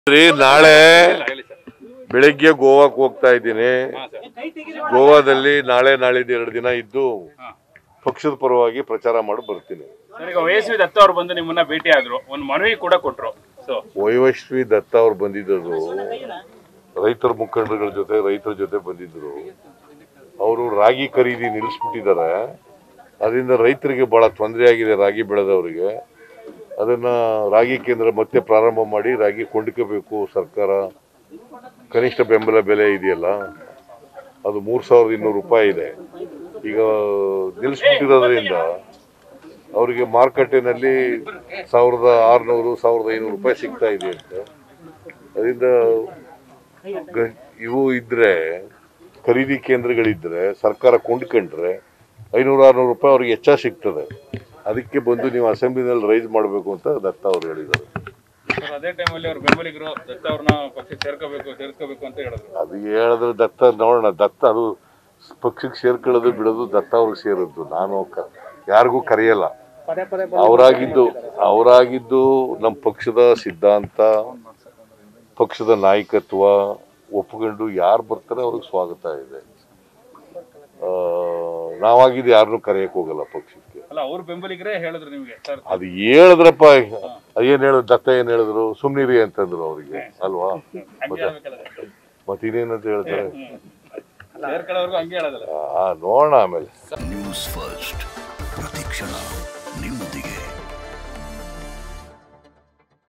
ರೀ ನಾಳೆ ಬೆಳಿಗ್ಗೆ ಗೋವಾಕ್ ಹೋಗ್ತಾ ಇದ್ದೀನಿ ಗೋವಾದಲ್ಲಿ ನಾಳೆ ನಾಳಿದ್ದು ಎರಡು ದಿನ ಇದ್ದು ಪಕ್ಷದ ಪರವಾಗಿ ಪ್ರಚಾರ ಮಾಡಿ ಬರ್ತೀನಿ ಸರ್ ಈಗ ವಯಸ್ವಿ ದತ್ತ ಅವ್ರು ಬಂದು ನಿಮ್ಮನ್ನ ಭೇಟಿ ಆದ್ರು ಒಂದು ಮನವಿ ಕೂಡ ಕೊಟ್ರು ಸೊ ವೈವಶ್ರೀ ದತ್ತ ಅವ್ರು ಬಂದಿದ್ದರು ರೈತರ ಮುಖಂಡರುಗಳ ಜೊತೆ ರೈತರ ಜೊತೆ ಬಂದಿದ್ರು ಅವರು ರಾಗಿ ಖರೀದಿ ನಿಲ್ಲಿಸ್ಬಿಟ್ಟಿದ್ದಾರೆ ಅದರಿಂದ ರೈತರಿಗೆ ಬಹಳ ತೊಂದರೆ ಆಗಿದೆ ರಾಗಿ ಬೆಳೆದವರಿಗೆ ಅದನ್ನ ರಾಗಿ ಕೇಂದ್ರ ಮತ್ತೆ ಪ್ರಾರಂಭ ಮಾಡಿ ರಾಗಿ ಕೊಂಡ್ಕೋಬೇಕು ಸರ್ಕಾರ ಕನಿಷ್ಠ ಬೆಂಬಲ ಬೆಲೆ ಇದೆಯಲ್ಲ ಅದು ಮೂರು ಸಾವಿರದ ಇನ್ನೂರು ರೂಪಾಯಿ ಇದೆ ಈಗ ನಿಲ್ಲಿಸ್ಬಿಟ್ಟಿರೋದ್ರಿಂದ ಅವರಿಗೆ ಮಾರುಕಟ್ಟೆನಲ್ಲಿ ಸಾವಿರದ ಆರುನೂರು ಸಾವಿರದ ಐನೂರು ರೂಪಾಯಿ ಸಿಗ್ತಾ ಇದೆ ಅಂತೆ ಅದರಿಂದ ಗ- ಇವು ಇದ್ರೆ ಖರೀದಿ ಕೇಂದ್ರಗಳಿದ್ರೆ ಸರ್ಕಾರ ಕೊಂಡ್ಕೊಂಡ್ರೆ ಐನೂರು ಆರ್ನೂರು ರೂಪಾಯಿ ಅವ್ರಿಗೆ ಹೆಚ್ಚ ಸಿಗ್ತದೆ ಅದಕ್ಕೆ ಬಂದು ನೀವು ಅಸೆಂಬ್ಲಿನಲ್ಲಿ ರೈಸ್ ಮಾಡಬೇಕು ಅಂತ ದತ್ತ ಅವ್ರು ಹೇಳಿದ್ದಾರೆ ಸರ್ ಅದೇ ಟೈಮಲ್ಲಿ ಅವ್ರ ಬೆಂಬಲಿಗರು ದತ್ತ ಅವ್ರನ್ನ ಪಕ್ಷಕ್ಕೆ ಸೇರ್ಕೋಬೇಕು ಸೇರ್ಸ್ಕೋಬೇಕು ಅಂತ ಹೇಳಿದ್ರು ಅದು ಹೇಳಿದ್ರೆ ದತ್ತ ನೋಡೋಣ ದತ್ತ ಅದು ಪಕ್ಷಕ್ಕೆ ಸೇರ್ಕೊಳ್ಳೋದು ಬಿಡೋದು ದತ್ತ ಅವ್ರಿಗೆ ಸೇರಿದ್ದು ನಾನು ಕ- ಯಾರಿಗೂ ಕರೆಯಲ್ಲ ಅವರಾಗಿದ್ದು ಅವರಾಗಿದ್ದು ನಮ್ಮ ಪಕ್ಷದ ಸಿದ್ಧಾಂತ ಪಕ್ಷದ ನಾಯಕತ್ವ ಒಪ್ಕೊಂಡು ಯಾರು ಬರ್ತಾರೆ ಅವ್ರಿಗೆ ಸ್ವಾಗತ ಇದೆ ಆ, ನಾವಾಗಿದ್ದು ಯಾರನ್ನೂ ಕರೆಯಕ್ಕೆ ಹೋಗಲ್ಲ ಪಕ್ಷಕ್ಕೆ ಅಲ್ಲ ಅವ್ರ ಬೆಂಬಲಿಗರೇ ಹೇಳಿದ್ರು ನಿಮ್ಗೆ ಸರ್ ಅದು ಹೇಳಿದ್ರಪ್ಪ ಅದೇನ್ ಹೇಳಿದ್ರು ದತ್ತ ಏನ್ ಹೇಳಿದ್ರು ಸುಮ್ನಿರಿ ಅಂತಂದ್ರು ಅವ್ರಿಗೆ ಅಲ್ವಾ ಹಂಗೆ ಹೇಳ್ಬೇಕಲ್ಲ ಸರ್. ಮತ್ತೆ ಇನ್ನೇನಂತ ಹೇಳ್ತಾರೆ ಸೇರ್ಕೊಳ್ಳೋರ್ಗು ಹಂಗೆ ಹೇಳೋದಲ್ಲ ಆ ನೋಡೋಣ ಆಮೇಲೆ ನ್ಯೂಸ್ ಫಸ್ಟ್ ಪ್ರತಿಕ್ಷಣ